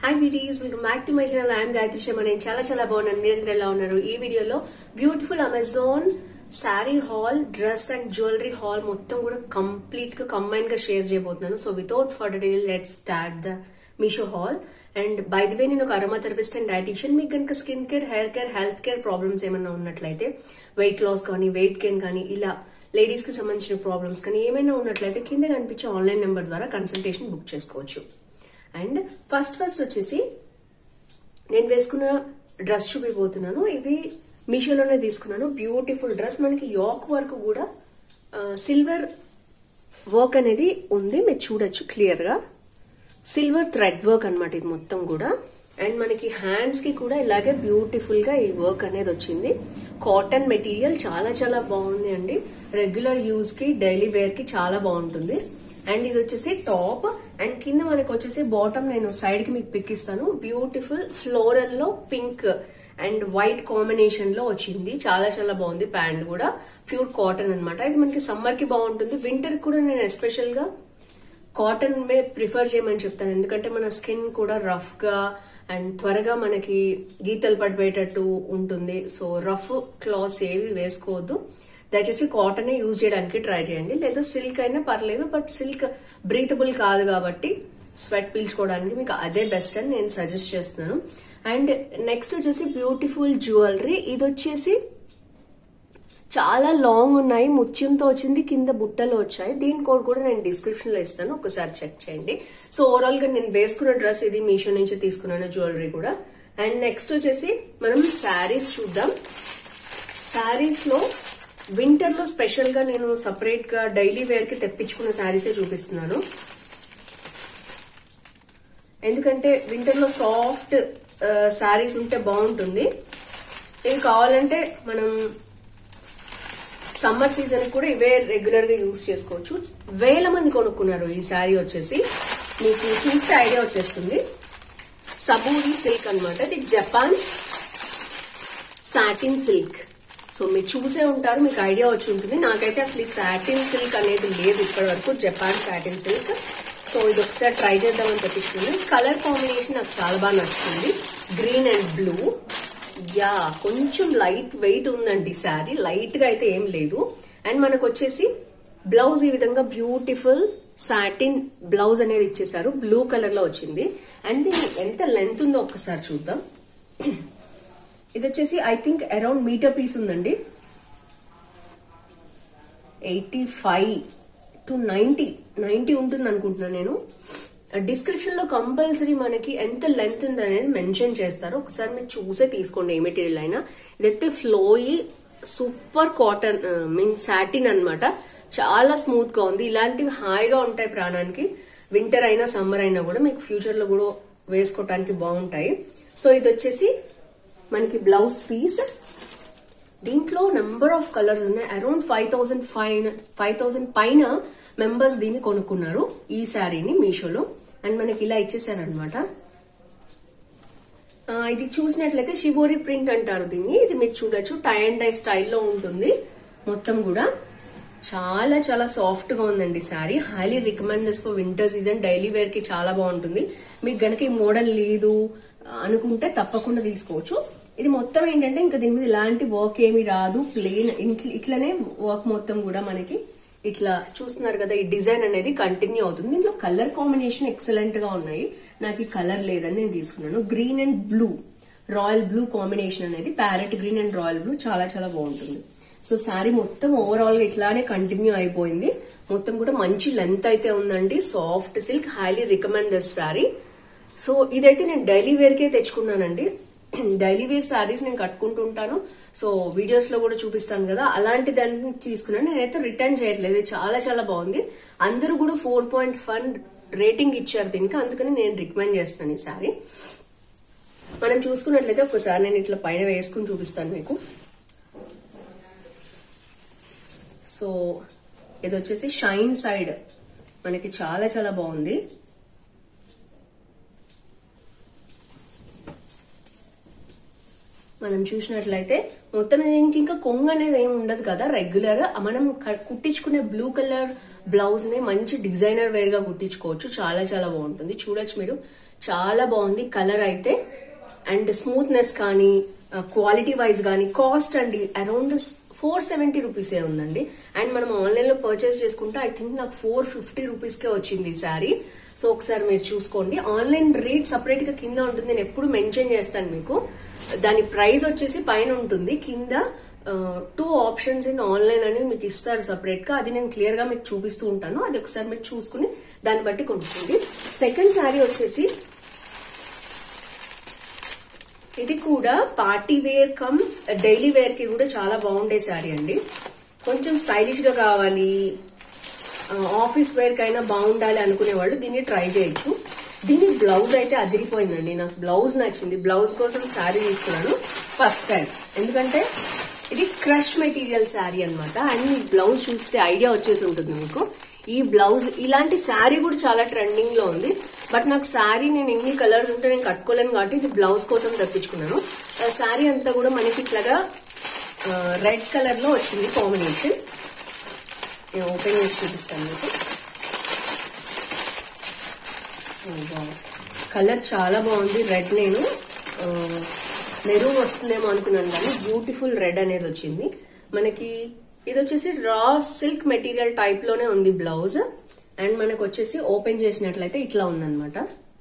hi beauties welcome back to my channel I'm Gayatri Sharma నేను చాలా చాలా బాగున్నాను మీరందరూ ఎలా ఉన్నారు ఈ వీడియోలో beautiful Amazon sari haul dress and jewellery haul మొత్తం కూడా కంప్లీట్ గా కంబైన్ గా షేర్ చేయబోతున్నాను so without further delay let start the Meesho haul and by the way నేను ఒక అరోమా థెరపిస్ట్ అండ్ డైటీషియన్ మీకు కనుక skin care hair care health care problems ఏమైనా ఉన్నట్లయితే వెయిట్ లాస్ కానీ వెయిట్ గెయిన్ కానీ ఇలా లేడీస్ కి సంబంధించిన ప్రాబ్లమ్స్ కానీ ఏమైనా ఉన్నట్లయితే కింద కనిపించే ఆన్లైన్ నెంబర్ ద్వారా కన్సల్టేషన్ బుక్ చేసుకోవచ్చు అండ్ ఫస్ట్ ఫస్ట్ వచ్చేసి నేను వేసుకున్న డ్రెస్ చూపిపోతున్నాను ఇది మీషోలోనే తీసుకున్నాను బ్యూటిఫుల్ డ్రెస్ మనకి యాక్ వర్క్ కూడా సిల్వర్ వర్క్ అనేది ఉంది మీరు చూడొచ్చు క్లియర్ గా సిల్వర్ థ్రెడ్ వర్క్ అనమాట ఇది మొత్తం కూడా అండ్ మనకి హ్యాండ్స్ కి కూడా ఇలాగే బ్యూటిఫుల్ గా ఈ వర్క్ అనేది వచ్చింది కాటన్ మెటీరియల్ చాలా చాలా బాగుంది అండి రెగ్యులర్ యూజ్ కి డైలీ వేర్ కి చాలా బాగుంటుంది అండ్ ఇది వచ్చేసి టాప్ అండ్ కింద మనకు వచ్చేసి బాటమ్ నేను సైడ్ కి మీకు పిక్ ఇస్తాను బ్యూటిఫుల్ ఫ్లోరల్ లో పింక్ అండ్ వైట్ కాంబినేషన్ లో వచ్చింది చాలా చాలా బాగుంది ప్యాంట్ కూడా ప్యూర్ కాటన్ అన్నమాట ఇది మనకి సమ్మర్ కి బాగుంటుంది వింటర్ కూడా నేను ఎస్పెషల్ గా కాటన్ వే ప్రిఫర్ చేయమని చెప్తాను ఎందుకంటే మన స్కిన్ కూడా రఫ్ గా అండ్ త్వరగా మనకి గీతలు పడిపోయేటట్టు ఉంటుంది సో రఫ్ క్లాత్స్ ఏవి వేసుకోవద్దు దయచేసి కాటన్ యూజ్ చేయడానికి ట్రై చేయండి లేదా సిల్క్ అయినా పర్లేదు బట్ సిల్క్ బ్రీతబుల్ కాదు కాబట్టి స్వెట్ పీల్చుకోవడానికి మీకు అదే బెస్ట్ అని నేను సజెస్ట్ చేస్తున్నాను అండ్ నెక్స్ట్ వచ్చేసి బ్యూటిఫుల్ జ్యువెలరీ ఇది వచ్చేసి చాలా లాంగ్ ఉన్నాయి ముత్యంతో వచ్చింది కింద బుట్టలో వచ్చాయి దీని కోడ్ కూడా నేను డిస్క్రిప్షన్ లో ఇస్తాను ఒకసారి చెక్ చేయండి సో ఓవరాల్ గా నేను వేసుకున్న డ్రెస్ ఇది మీషో నుంచి తీసుకున్నాను జ్యువెలరీ కూడా అండ్ నెక్స్ట్ వచ్చేసి మనం శారీస్ చూద్దాం శారీస్ లో వింటర్ లో స్పెషల్ గా నేను సపరేట్ గా డైలీ వేర్ కి తెప్పించుకున్న శారీసే చూపిస్తున్నాను ఎందుకంటే వింటర్ లో సాఫ్ట్ శారీస్ ఉంటే బాగుంటుంది ఇవి కావాలంటే మనం సమ్మర్ సీజన్ కూడా ఇవే రెగ్యులర్ గా యూజ్ చేసుకోవచ్చు వేల మంది కొనుక్కున్నారు ఈ శారీ వచ్చేసి మీకు చూస్తే ఐడియా వచ్చేస్తుంది సబూరి సిల్క్ అనమాట ఇది జపాన్ సాటిన్ సిల్క్ సో మీరు చూసే ఉంటారు మీకు ఐడియా వచ్చి ఉంటుంది నాకైతే అసలు ఈ సాటిన్ సిల్క్ అనేది లేదు ఇప్పటి వరకు జపాన్ సాటిన్ సిల్క్ సో ఇది ఒకసారి ట్రై చేద్దామని తెప్పించుకున్నాను కలర్ కాంబినేషన్ నాకు చాలా బాగా నచ్చుతుంది గ్రీన్ అండ్ బ్లూ యా కొంచెం లైట్ వెయిట్ ఉందండి శారీ లైట్ గా అయితే ఏం లేదు అండ్ మనకు వచ్చేసి బ్లౌజ్ ఈ విధంగా బ్యూటిఫుల్ సాటిన్ బ్లౌజ్ అనేది ఇచ్చేసారు బ్లూ కలర్ లో వచ్చింది అండ్ దీని ఎంత లెంత్ ఉందో ఒక్కసారి చూద్దాం ఇది వచ్చేసి I think around metre piece ఉందండి eighty five to ninety ninety ఉంటుంది అనుకుంటున్నాను నేను డిస్క్రిప్షన్ లో కంపల్సరీ మనకి ఎంత లెంత్ ఉంది అనేది మెన్షన్ చేస్తారు ఒకసారి మీరు చూసే తీసుకోండి ఏ మెటీరియల్ అయినా ఇదైతే flowy super cotton mean satin అనమాట చాలా స్మూత్ గా ఉంది ఇలాంటివి హాయిగా ఉంటాయి ప్రాణానికి వింటర్ అయినా సమ్మర్ అయినా కూడా మీకు ఫ్యూచర్ లో కూడా వేసుకోవటానికి బాగుంటాయి సో ఇది వచ్చేసి మనకి బ్లౌజ్ పీస్ దీంట్లో నెంబర్ ఆఫ్ కలర్స్ ఉన్నాయి around five thousand five five thousand పైన మెంబర్స్ దీన్ని కొనుక్కున్నారు ఈ శారీని మీషోలో అండ్ మనకి ఇలా ఇచ్చేసారనమాట ఇది చూసినట్లయితే షిబోరి ప్రింట్ అంటారు దీన్ని ఇది మీరు చూడొచ్చు టై అండ్ డై స్టైల్లో ఉంటుంది మొత్తం కూడా చాలా చాలా సాఫ్ట్ గా ఉందండి sari highly recommend for winter season daily wear కి చాలా బాగుంటుంది మీకు గనక ఈ మోడల్ లేదు అనుకుంటే తప్పకుండా తీసుకోవచ్చు ఇది మొత్తం ఏంటంటే ఇంకా దీని మీద ఇలాంటి వర్క్ ఏమి రాదు ప్లెయిన్ ఇట్లనే వర్క్ మొత్తం కూడా మనకి ఇట్లా చూస్తున్నారు కదా ఈ డిజైన్ అనేది కంటిన్యూ అవుతుంది దీంట్లో కలర్ కాంబినేషన్ ఎక్సలెంట్ గా ఉన్నాయి నాకు ఈ కలర్ లేదని నేను తీసుకున్నాను green and blue royal blue combination అనేది parrot green and royal blue చాలా చాలా బాగుంటుంది సో శారీ మొత్తం ఓవరాల్ గా ఇట్లానే కంటిన్యూ అయిపోయింది మొత్తం కూడా మంచి లెంత్ అయితే ఉందండి soft silk highly recommend this sari so ఇదైతే నేను డైలీ వేర్ కే తెచ్చుకున్నానండి డైలీ వేర్ శారీస్ నేను కట్టుకుంటుంటాను సో వీడియోస్ లో కూడా చూపిస్తాను కదా అలాంటి దాన్ని తీసుకున్నాను నేనైతే రిటర్న్ చేయట్లేదు చాలా చాలా బాగుంది అందరూ కూడా ఫోర్ పాయింట్ ఫన్ రేటింగ్ ఇచ్చారు దీనికి అందుకని నేను రికమెండ్ చేస్తాను ఈ శారీ మనం చూసుకున్నట్లయితే ఒకసారి నేను ఇట్లా పైన వేసుకుని చూపిస్తాను మీకు సో ఇది వచ్చేసి షైన్ సైడ్ మనకి చాలా చాలా బాగుంది మనం చూసినట్లయితే మొత్తం దీనికి ఇంకా కొంగు అనేది ఏమి ఉండదు కదా రెగ్యులర్ మనం క- కుట్టించుకునే బ్లూ కలర్ బ్లౌజ్ ని మంచి డిజైనర్ వేర్ గా కుట్టించుకోవచ్చు చాలా చాలా బాగుంటుంది చూడొచ్చు మీరు చాలా బాగుంది కలర్ అయితే అండ్ స్మూత్నెస్ కానీ క్వాలిటీ వైజ్ కానీ కాస్ట్ అండి అరౌండ్ ఫోర్ సెవెంటీ రూపీసే ఉందండి అండ్ మనం ఆన్లైన్ లో పర్చేస్ చేసుకుంటే ఐ థింక్ నాకు ఫోర్ ఫిఫ్టీ రూపీస్ కే వచ్చింది ఈ శారీ సో ఒకసారి మీరు చూసుకోండి ఆన్లైన్ రేట్ సపరేట్ గా కింద ఉంటుంది నేను ఎప్పుడు మెన్షన్ చేస్తాను మీకు దాని ప్రైస్ వచ్చేసి పైన ఉంటుంది కింద టూ ఆప్షన్స్ ఇన్ ఆన్లైన్ అని మీకు ఇస్తారు సపరేట్ గా అది నేను క్లియర్ గా మీకు చూపిస్తూ ఉంటాను అది ఒకసారి మీరు చూసుకుని దాన్ని బట్టి కొనుక్కోండి సెకండ్ శారీ వచ్చేసి ఇది కూడా party wear cum daily wear కి కూడా చాలా బాగుండే శారీ అండి కొంచెం స్టైలిష్ గా కావాలి ఆ, ఆఫీస్ వేర్ కైనా బాగుండాలి అనుకునే వాళ్ళు దీన్ని ట్రై చేయొచ్చు దీని బ్లౌజ్ అయితే అదిరిపోయిందండి నాకు బ్లౌజ్ నచ్చింది బ్లౌజ్ కోసం శారీ తీసుకున్నాను ఫస్ట్ టైం ఎందుకంటే ఇది క్రష్ మెటీరియల్ శారీ అన్నమాట అండ్ ఈ బ్లౌజ్ చూస్తే ఐడియా వచ్చేసి ఉంటుంది మీకు ఈ బ్లౌజ్ ఇలాంటి శారీ కూడా చాలా ట్రెండింగ్ లో ఉంది బట్ నాకు శారీ నేను ఎన్ని కలర్స్ ఉంటే నేను కట్టుకోలేను కాబట్టి ఇది బ్లౌజ్ కోసం తెప్పించుకున్నాను శారీ అంతా కూడా మనకి ఇట్లాగా రెడ్ కలర్ లో వచ్చింది కాంబినేషన్ నేను ఓపెన్ చేసి చూపిస్తాను మీకు కలర్ చాలా బాగుంది రెడ్ నేను మెరూన్ వస్తుందేమో అనుకున్నాను కానీ బ్యూటిఫుల్ రెడ్ అనేది వచ్చింది మనకి ఇది వచ్చేసి రా సిల్క్ మెటీరియల్ టైప్ లోనే ఉంది బ్లౌజ్ అండ్ మనకు వచ్చేసి ఓపెన్ చేసినట్లయితే ఇట్లా ఉందన్నమాట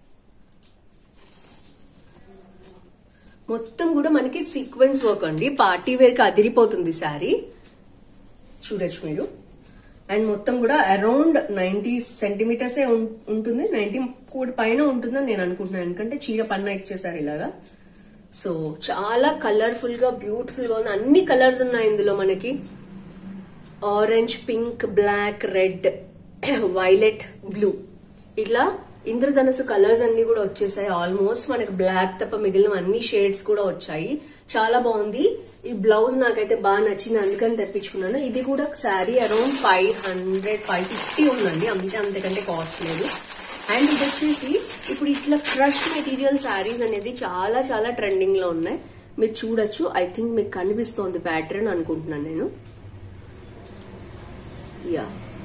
మొత్తం కూడా మనకి సీక్వెన్స్ వర్క్ అండి పార్టీ వేర్ కి అదిరిపోతుంది శారీ చూడొచ్చు మీరు అండ్ మొత్తం కూడా అరౌండ్ నైన్టీ సెంటీమీటర్స్ ఉంటుంది నైన్టీ కూడా పైన ఉంటుందని నేను అనుకుంటున్నాను ఎందుకంటే చీర పన్న ఇచ్చేసారు ఇలాగా సో చాలా కలర్ఫుల్ గా బ్యూటిఫుల్ గా ఉంది అన్ని కలర్స్ ఉన్నాయి ఇందులో మనకి orange pink black red violet blue ఇట్లా ఇంద్రధనుసు కలర్స్ అన్ని కూడా వచ్చేసాయి ఆల్మోస్ట్ మనకి బ్లాక్ తప్ప మిగిలిన అన్ని షేడ్స్ కూడా వచ్చాయి చాలా బాగుంది ఈ బ్లౌజ్ నాకైతే బాగా నచ్చింది అందుకని తెప్పించుకున్నాను ఇది కూడా sari around five hundred five fifty ఉందండి అంతే అంతకంటే కాస్ట్ లేదు అండ్ ఇది వచ్చేసి ఇప్పుడు ఇట్లా క్రష్ మెటీరియల్ శారీస్ అనేది చాలా చాలా ట్రెండింగ్ లో ఉన్నాయి మీరు చూడొచ్చు ఐ థింక్ మీకు కనిపిస్తోంది ప్యాటర్న్ అనుకుంటున్నాను నేను యా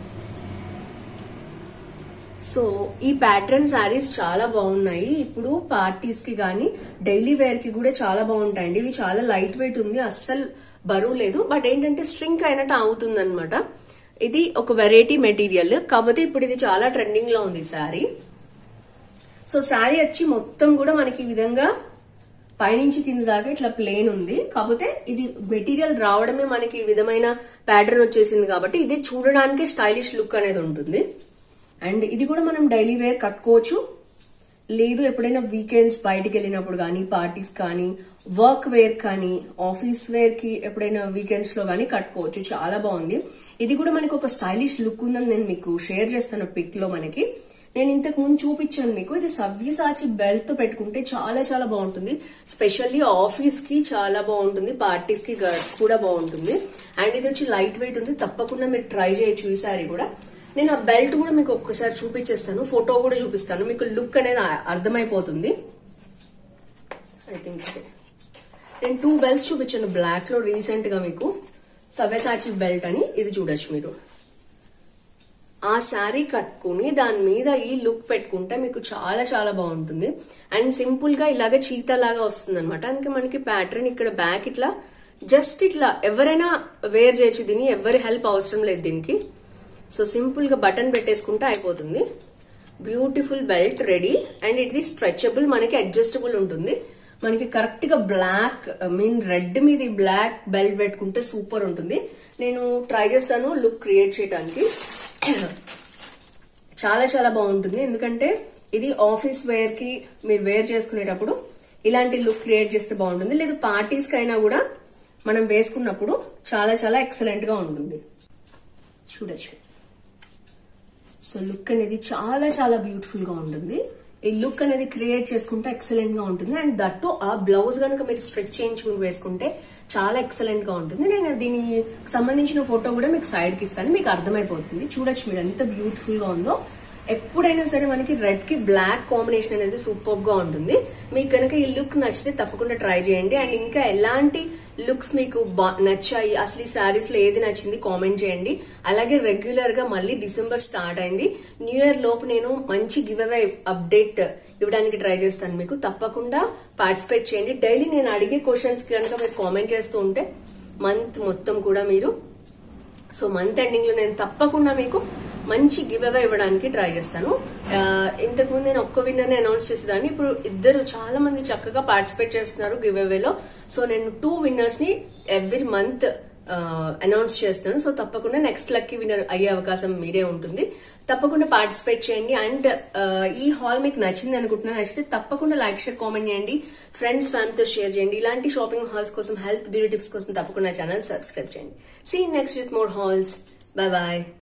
సో ఈ ప్యాటర్న్ శారీస్ చాలా బాగున్నాయి ఇప్పుడు పార్టీస్ కి గానీ డైలీ వేర్ కి కూడా చాలా బాగుంటాయండి ఇవి చాలా లైట్ వెయిట్ ఉంది అస్సలు బరువు లేదు బట్ ఏంటంటే స్ట్రింక్ అయినట్టు అవుతుంది అనమాట ఇది ఒక వెరైటీ మెటీరియల్ కాకపోతే ఇప్పుడు ఇది చాలా ట్రెండింగ్ లో ఉంది శారీ సో శారీ వచ్చి మొత్తం కూడా మనకి ఈ విధంగా పైనుంచి కింద దాకా ఇట్లా ప్లేన్ ఉంది కాకపోతే ఇది మెటీరియల్ రావడమే మనకి ఈ విధమైన ప్యాటర్న్ వచ్చేసింది కాబట్టి ఇది చూడడానికి స్టైలిష్ లుక్ అనేది ఉంటుంది అండ్ ఇది కూడా మనం డైలీ వేర్ కట్టుకోవచ్చు లేదు ఎప్పుడైనా వీకెండ్స్ బయటికి వెళ్ళినప్పుడు కానీ పార్టీస్ కానీ వర్క్ వేర్ కానీ ఆఫీస్ వేర్ కి ఎప్పుడైనా వీకెండ్స్ లో కానీ కట్టుకోవచ్చు చాలా బాగుంది ఇది కూడా మనకి ఒక స్టైలిష్ లుక్ ఉందని నేను మీకు షేర్ చేస్తాను పిక్ లో మనకి నేను ఇంతకు ముందు చూపించాను మీకు ఇది సవ్యసాచి బెల్ట్ తో పెట్టుకుంటే చాలా చాలా బాగుంటుంది స్పెషల్లీ ఆఫీస్ కి చాలా బాగుంటుంది పార్టీస్ కి కూడా బాగుంటుంది అండ్ ఇది వచ్చి లైట్ వెయిట్ ఉంది తప్పకుండా మీరు ట్రై చేయొచ్చు ఈ సారీ కూడా నేను ఆ బెల్ట్ కూడా మీకు ఒక్కసారి చూపించేస్తాను ఫోటో కూడా చూపిస్తాను మీకు లుక్ అనేది అర్థమైపోతుంది ఐ థింక్ నేను టూ బెల్ట్స్ చూపించాను బ్లాక్ లో రీసెంట్ గా మీకు సవ్యసాచి బెల్ట్ అని ఇది చూడొచ్చు మీరు ఆ శారీ కట్టుకుని దాని మీద ఈ లుక్ పెట్టుకుంటే మీకు చాలా చాలా బాగుంటుంది అండ్ సింపుల్ గా ఇలాగే చీత లాగా వస్తుంది అనమాట అందుకే మనకి ప్యాటర్న్ ఇక్కడ బ్యాక్ ఇట్లా జస్ట్ ఇట్లా ఎవరైనా వేర్ చేయొచ్చు దీన్ని ఎవరి హెల్ప్ అవసరం లేదు దీనికి సో సింపుల్ గా బటన్ పెట్టేసుకుంటే అయిపోతుంది బ్యూటిఫుల్ బెల్ట్ రెడీ అండ్ ఇది స్ట్రెచబుల్ మనకి అడ్జస్టబుల్ ఉంటుంది మనకి కరెక్ట్ గా బ్లాక్ మీన్ రెడ్ మీద బ్లాక్ బెల్ట్ పెట్టుకుంటే సూపర్ ఉంటుంది నేను ట్రై చేస్తాను లుక్ క్రియేట్ చేయడానికి చాలా చాలా బాగుంటుంది ఎందుకంటే ఇది ఆఫీస్ వేర్ కి మీరు వేర్ చేసుకునేటప్పుడు ఇలాంటి లుక్ క్రియేట్ చేస్తే బాగుంటుంది లేదు పార్టీస్ కైనా కూడా మనం వేసుకున్నప్పుడు చాలా చాలా ఎక్సలెంట్ గా ఉంటుంది చూడొచ్చు సో లుక్ అనేది చాలా చాలా బ్యూటిఫుల్ గా ఉంటుంది ఈ లుక్ అనేది క్రియేట్ చేసుకుంటే ఎక్సలెంట్ గా ఉంటుంది అండ్ దట్టు ఆ బ్లౌజ్ కనుక మీరు స్ట్రెచ్ చేయించుకుని వేసుకుంటే చాలా ఎక్సలెంట్ గా ఉంటుంది నేను దీనికి సంబంధించిన ఫోటో కూడా మీకు సైడ్ కి ఇస్తాను మీకు అర్థమైపోతుంది చూడొచ్చు మీరు ఎంత బ్యూటిఫుల్ గా ఉందో ఎప్పుడైనా సరే మనకి రెడ్ కి బ్లాక్ కాంబినేషన్ అనేది సూపర్ గా ఉంటుంది మీకు కనుక ఈ లుక్ నచ్చితే తప్పకుండా ట్రై చేయండి అండ్ ఇంకా ఎలాంటి లుక్స్ మీకు నచ్చాయి అసలు ఈ శారీస్ లో ఏది నచ్చింది కామెంట్ చేయండి అలాగే రెగ్యులర్ గా మళ్ళీ డిసెంబర్ స్టార్ట్ అయింది న్యూ ఇయర్ లోపు నేను మంచి గివ్ అవే అప్డేట్ ఇవ్వడానికి ట్రై చేస్తాను మీకు తప్పకుండా పార్టిసిపేట్ చేయండి డైలీ నేను అడిగే క్వశ్చన్స్ కనుక మీరు కామెంట్ చేస్తూ ఉంటే మంత్ మొత్తం కూడా మీరు సో మంత్ ఎండింగ్ లో నేను తప్పకుండా మీకు మంచి గివ్ అవే ఇవ్వడానికి ట్రై చేస్తాను ఆ, ఇంతకు ముందు నేను ఒక్క విన్నర్ అనౌన్స్ చేసేదాన్ని ఇప్పుడు ఇద్దరు చాలా మంది చక్కగా పార్టిసిపేట్ చేస్తున్నారు గివ్ అవేలో సో నేను టూ విన్నర్స్ ని ఎవ్రీ మంత్ అనౌన్స్ చేస్తాను సో తప్పకుండా నెక్స్ట్ లక్కీ విన్నర్ అయ్యే అవకాశం మీరే ఉంటుంది తప్పకుండా పార్టిసిపేట్ చేయండి అండ్ ఈ హాల్ మీకు నచ్చింది అనుకుంటున్నాను నచ్చితే తప్పకుండా లైక్ షేర్ కామెంట్ చేయండి ఫ్రెండ్స్ ఫ్యామిలీతో షేర్ చేయండి ఇలాంటి షాపింగ్ హాల్స్ కోసం హెల్త్ బ్యూటీ టిప్స్ కోసం తప్పకుండా ఛానల్ సబ్స్క్రైబ్ చేయండి see next with more hauls bye bye